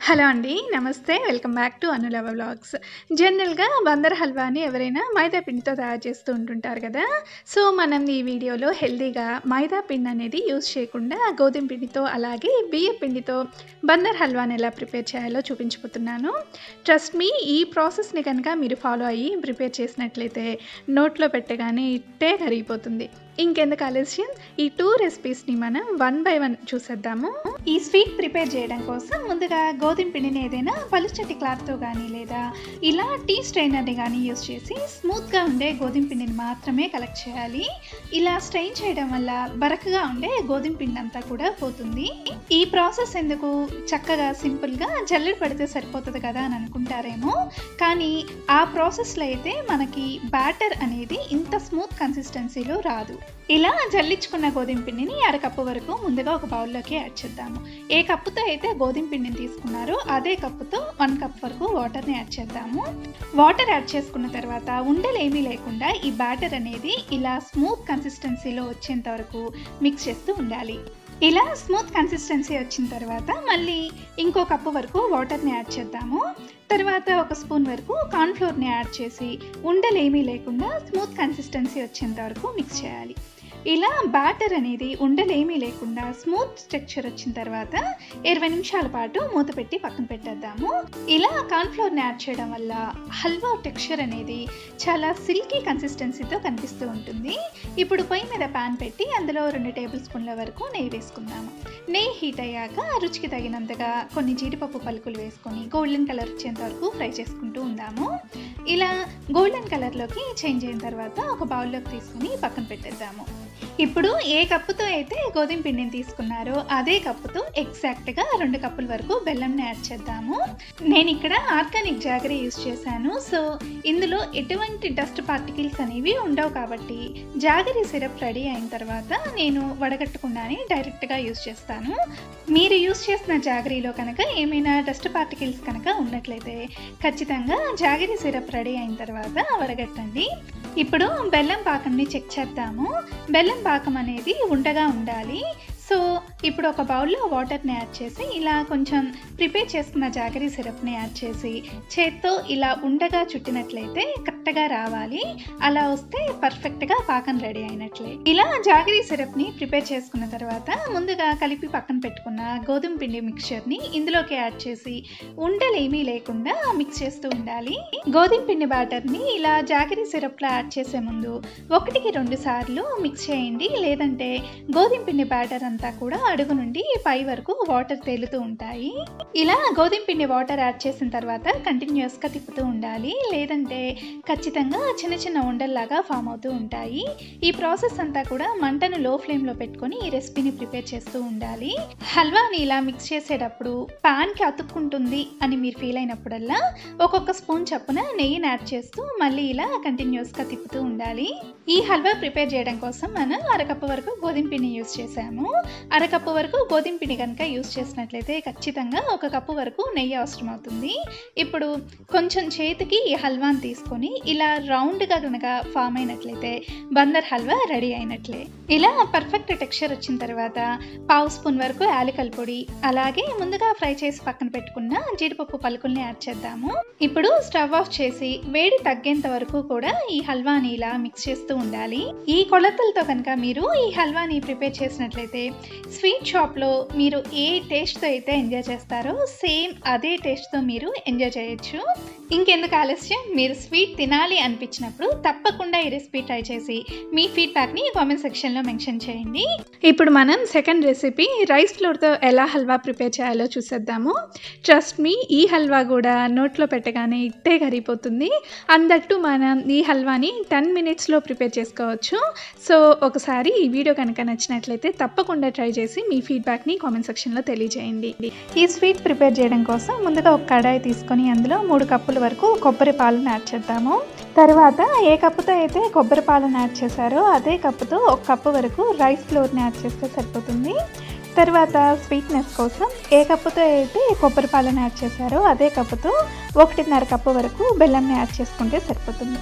hello అండి నమస్తే welcome back to Anulava vlogs జనరల్గా బందర్ హల్వాని ఎవరైనా మైదా పిండితో తయారు చేస్తూ ఉంటుంటారు కదా సో మనం ఈ వీడియోలో హెల్తీగా మైదా పిండి అనేది యూజ్ చేయకుండా గోధుమ పిండితో అలాగే బియ్య పిండితో బందర్ హల్వాని ఎలా ప్రిపేర్ చేయాలో చూపించబోతున్నాను ట్రస్ట్ మీ ఈ ప్రాసెస్ని కనుక మీరు ఫాలో అయ్యి ప్రిపేర్ చేసినట్లయితే నోట్లో పెట్టగానే ఇట్టే కరిగిపోతుంది ఇంకెందుకు ఆలస్యం ఈ టూ రెసిపీస్ని మనం వన్ బై వన్ చూసేద్దాము ఈ స్వీట్ ప్రిపేర్ చేయడం కోసం ముందుగా గోధుమ పిండిని ఏదైనా పలుచటి క్లాత్తో కానీ లేదా ఇలా టీ స్ట్రైనర్ని కానీ యూస్ చేసి స్మూత్గా ఉండే గోధుమ పిండిని మాత్రమే కలెక్ట్ చేయాలి ఇలా స్ట్రెయిన్ చేయడం వల్ల బరకగా ఉండే గోధుమ పిండి అంతా కూడా పోతుంది ఈ ప్రాసెస్ ఎందుకు చక్కగా సింపుల్గా జల్లెడ పడితే సరిపోతుంది కదా అని అనుకుంటారేమో కానీ ఆ ప్రాసెస్లో అయితే మనకి బ్యాటర్ అనేది ఇంత స్మూత్ కన్సిస్టెన్సీలో రాదు ఇలా జల్లించుకున్న గోధుమ పిండిని అరకప్పు వరకు ముందుగా ఒక బౌల్లోకి యాడ్ చేద్దాము ఏ కప్పుతో అయితే గోధుమ పిండిని తీసుకున్నారో అదే కప్పుతో వన్ కప్ వరకు వాటర్ని యాడ్ చేద్దాము వాటర్ యాడ్ చేసుకున్న తర్వాత ఉండలు ఏమీ లేకుండా ఈ బ్యాటర్ అనేది ఇలా స్మూత్ కన్సిస్టెన్సీలో వచ్చేంత వరకు మిక్స్ చేస్తూ ఉండాలి ఇలా స్మూత్ కన్సిస్టెన్సీ వచ్చిన తర్వాత మళ్ళీ ఇంకో కప్పు వరకు వాటర్ని యాడ్ చేద్దాము తర్వాత ఒక స్పూన్ వరకు కార్న్ఫ్లోర్ని యాడ్ చేసి ఉండలు ఏమీ లేకుండా స్మూత్ కన్సిస్టెన్సీ వచ్చేంత వరకు మిక్స్ చేయాలి ఇలా బ్యాటర్ అనేది ఉండలేమీ లేకుండా స్మూత్ స్ట్రక్చర్ వచ్చిన తర్వాత ఇరవై నిమిషాల పాటు మూత పెట్టి పక్కన పెట్టేద్దాము ఇలా కార్న్ఫ్లోర్ని యాడ్ చేయడం వల్ల హల్వా టెక్స్చర్ అనేది చాలా సిల్కీ కన్సిస్టెన్సీతో కనిపిస్తూ ఉంటుంది ఇప్పుడు పొయ్యి మీద ప్యాన్ పెట్టి అందులో రెండు టేబుల్ స్పూన్ల వరకు నెయ్యి వేసుకుందాము నెయ్యి హీట్ అయ్యాక రుచికి తగినంతగా కొన్ని జీడిపప్పు పలుకులు వేసుకొని గోల్డెన్ కలర్ వచ్చేంత వరకు ఫ్రై చేసుకుంటూ ఉందాము ఇలా గోల్డెన్ కలర్లోకి చేంజ్ అయిన తర్వాత ఒక బౌల్లోకి తీసుకుని పక్కన పెట్టేద్దాము ఇప్పుడు ఏ కప్పుతో అయితే గోధుమ పిండిని తీసుకున్నారో అదే కప్పుతో ఎగ్జాక్ట్గా రెండు కప్పుల వరకు బెల్లంని యాడ్ చేద్దాము నేను ఇక్కడ ఆర్గానిక్ జాగరీ యూస్ చేశాను సో ఇందులో ఎటువంటి డస్ట్ పార్టికల్స్ అనేవి ఉండవు కాబట్టి జాగరీ సిరప్ రెడీ అయిన తర్వాత నేను వడగట్టకుండానే డైరెక్ట్గా యూస్ చేస్తాను మీరు యూస్ చేసిన జాగరీలో కనుక ఏమైనా డస్ట్ పార్టికల్స్ కనుక ఉన్నట్లయితే ఖచ్చితంగా జాగరీ సిరప్ రెడీ అయిన తర్వాత వడగట్టండి ఇప్పుడు బెల్లం పాకంని చెక్ చేద్దాము బెల్లం పాకం అనేది ఉండగా ఉండాలి సో ఇప్పుడు ఒక బౌల్లో వాటర్ని యాడ్ చేసి ఇలా కొంచెం ప్రిపేర్ చేసుకున్న జాగరీ సిరప్ని యాడ్ చేసి చేత్తో ఇలా ఉండగా చుట్టినట్లయితే కరెక్ట్గా రావాలి అలా వస్తే పర్ఫెక్ట్గా పాకం రెడీ అయినట్లే ఇలా జాగరీ సిరప్ని ప్రిపేర్ చేసుకున్న తర్వాత ముందుగా కలిపి పక్కన పెట్టుకున్న గోధుమ పిండి మిక్చర్ని ఇందులోకి యాడ్ చేసి ఉండలేమీ లేకుండా మిక్స్ చేస్తూ ఉండాలి గోధుమ పిండి బ్యాటర్ని ఇలా జాగరీ సిరప్లో యాడ్ చేసే ముందు ఒకటికి రెండు సార్లు మిక్స్ చేయండి లేదంటే గోధుమ పిండి బ్యాటర్ అంతా కూడా అడుగు నుండి పై వరకు వాటర్ తేలుతూ ఉంటాయి ఇలా గోధుమ పిండి వాటర్ యాడ్ చేసిన తర్వాత కంటిన్యూస్గా తిప్పుతూ ఉండాలి లేదంటే ఖచ్చితంగా చిన్న చిన్న ఉండల్లాగా ఫామ్ అవుతూ ఉంటాయి ఈ ప్రాసెస్ అంతా కూడా మంటను లో ఫ్లేమ్లో పెట్టుకొని ఈ రెసిపీని ప్రిపేర్ చేస్తూ ఉండాలి హల్వాని ఇలా మిక్స్ చేసేటప్పుడు పాన్కి అతుక్కుంటుంది అని మీరు ఫీల్ అయినప్పుడల్లా ఒక్కొక్క స్పూన్ చప్పున నెయ్యిని యాడ్ చేస్తూ మళ్ళీ ఇలా కంటిన్యూస్గా తిప్పుతూ ఉండాలి ఈ హల్వా ప్రిపేర్ చేయడం కోసం మనం అరకప్పు వరకు గోధుమ పిండి యూస్ చేసాము అరకప్పు వరకు గోధుమ పిండి కనుక యూస్ చేసినట్లయితే ఖచ్చితంగా ఒక కప్పు వరకు నెయ్యి అవసరం అవుతుంది ఇప్పుడు కొంచెం చేతికి ఈ హల్వాని తీసుకొని ఇలా రౌండ్గా కనుక ఫామ్ అయినట్లయితే బందర్ హల్వా రెడీ అయినట్లే ఇలా పర్ఫెక్ట్ టెక్స్చర్ వచ్చిన తర్వాత పావు స్పూన్ వరకు యాలకల్ పొడి అలాగే ముందుగా ఫ్రై చేసి పక్కన పెట్టుకున్న జీడిపప్పు పలుకుల్ని యాడ్ చేద్దాము ఇప్పుడు స్టవ్ ఆఫ్ చేసి వేడి తగ్గేంత వరకు కూడా ఈ హల్వాని ఇలా మిక్స్ చేస్తూ ఉండాలి ఈ కొలతలతో కనుక మీరు ఈ హల్వాని ప్రిపేర్ చేసినట్లయితే స్వీట్ షాప్లో మీరు ఏ టేస్ట్తో అయితే ఎంజాయ్ చేస్తారో సేమ్ అదే టేస్ట్తో మీరు ఎంజాయ్ చేయొచ్చు ఇంకెందుకు ఆలస్యం మీరు స్వీట్ తినాలి అనిపించినప్పుడు తప్పకుండా ఈ రెసిపీ ట్రై చేసి మీ ఫీడ్బ్యాక్ని కామెంట్ సెక్షన్లో మెన్షన్ చేయండి ఇప్పుడు మనం సెకండ్ రెసిపీ రైస్ ఫ్లోర్తో ఎలా హల్వా ప్రిపేర్ చేయాలో చూసేద్దాము ట్రస్ట్ మీ ఈ హల్వా కూడా నోట్లో పెట్టగానే ఇట్టే కరిగిపోతుంది అందట్టు మనం ఈ హల్వాని టెన్ మినిట్స్లో ప్రిపేర్ చేసుకోవచ్చు సో ఒకసారి ఈ వీడియో కనుక నచ్చినట్లయితే తప్పకుండా ట్రై చేసి మీ ఫీడ్బ్యాక్ని కామెంట్ సెక్షన్లో తెలియజేయండి ఈ స్వీట్ ప్రిపేర్ చేయడం కోసం ముందుగా ఒక కడాయి తీసుకొని అందులో మూడు కప్పుల వరకు కొబ్బరి పాలను యాడ్ చేద్దాము తర్వాత ఏ కప్పుతో అయితే కొబ్బరి పాలను యాడ్ చేశారో అదే కప్పుతో ఒక కప్పు వరకు రైస్ ఫ్లోర్ని యాడ్ చేస్తే సరిపోతుంది తర్వాత స్వీట్నెస్ కోసం ఏ కప్పుతో అయితే కొబ్బరి పాలను యాడ్ చేశారో అదే కప్పుతో ఒకటిన్నర కప్పు వరకు బెల్లంని యాడ్ చేసుకుంటే సరిపోతుంది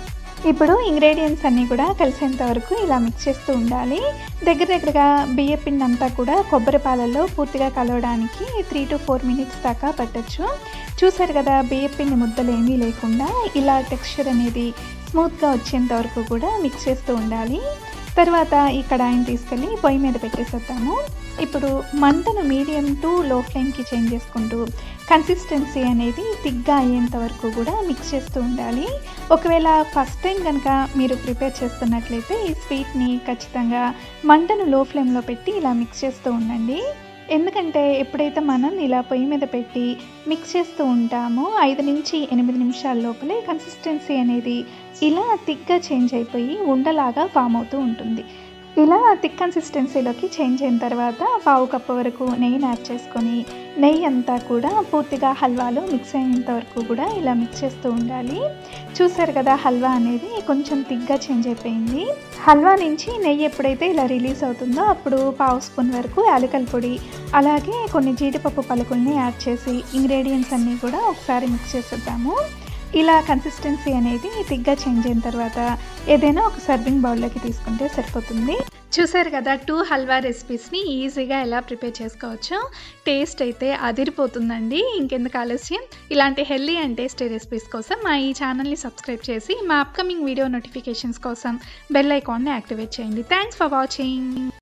ఇప్పుడు ఇంగ్రీడియంట్స్ అన్నీ కూడా కలిసేంత వరకు ఇలా మిక్స్ చేస్తూ ఉండాలి దగ్గర దగ్గరగా బియ్య పిండి అంతా కూడా కొబ్బరి పాలల్లో పూర్తిగా కలవడానికి త్రీ టు ఫోర్ మినిట్స్ దాకా పట్టచ్చు చూసారు కదా బియ్య పిండి ముద్దలు ఏమీ లేకుండా ఇలా టెక్స్చర్ అనేది స్మూత్గా వచ్చేంత వరకు కూడా మిక్స్ చేస్తూ ఉండాలి తర్వాత ఈ కడాయిని తీసుకెళ్ళి పొయ్యి మీద పెట్టేసేద్దాము ఇప్పుడు మంటను మీడియం టు లో ఫ్లేమ్కి చేంజ్ చేసుకుంటూ కన్సిస్టెన్సీ అనేది థిక్గా అయ్యేంత వరకు కూడా మిక్స్ చేస్తూ ఉండాలి ఒకవేళ ఫస్ట్ టైం కనుక మీరు ప్రిపేర్ చేస్తున్నట్లయితే ఈ స్వీట్ని ఖచ్చితంగా మంటను లో ఫ్లేమ్లో పెట్టి ఇలా మిక్స్ చేస్తూ ఉండండి ఎందుకంటే ఎప్పుడైతే మనం ఇలా పొయ్యి మీద పెట్టి మిక్స్ చేస్తూ ఉంటామో ఐదు నుంచి ఎనిమిది నిమిషాల లోపలే కన్సిస్టెన్సీ అనేది ఇలా థిక్గా చేంజ్ అయిపోయి ఉండలాగా ఫామ్ అవుతూ ఉంటుంది ఇలా థిక్ కన్సిస్టెన్సీలోకి చేంజ్ అయిన తర్వాత పావు కప్పు వరకు నెయ్యిని యాడ్ చేసుకొని నెయ్యి అంతా కూడా పూర్తిగా హల్వాలో మిక్స్ అయ్యేంత వరకు కూడా ఇలా మిక్స్ చేస్తూ ఉండాలి చూసారు కదా హల్వా అనేది కొంచెం థిక్గా చేంజ్ అయిపోయింది హల్వా నుంచి నెయ్యి ఎప్పుడైతే ఇలా రిలీజ్ అవుతుందో అప్పుడు పావు స్పూన్ వరకు యాలకల పొడి అలాగే కొన్ని జీడిపప్పు పలుకుల్ని యాడ్ చేసి ఇంగ్రీడియంట్స్ అన్నీ కూడా ఒకసారి మిక్స్ చేసేద్దాము ఇలా కన్సిస్టెన్సీ అనేది థిక్గా చేంజ్ అయిన తర్వాత ఏదైనా ఒక సర్వింగ్ బౌల్లోకి తీసుకుంటే సరిపోతుంది చూసారు కదా టూ హల్వా రెసిపీస్ని ఈజీగా ఎలా ప్రిపేర్ చేసుకోవచ్చో టేస్ట్ అయితే అదిరిపోతుందండి ఇంకెందుకు ఆలస్యం ఇలాంటి హెల్దీ అండ్ టేస్టీ రెసిపీస్ కోసం మా ఈ ఛానల్ని సబ్స్క్రైబ్ చేసి మా అప్కమింగ్ వీడియో నోటిఫికేషన్స్ కోసం బెల్ ఐకాన్ని యాక్టివేట్ చేయండి థ్యాంక్స్ ఫర్ వాచింగ్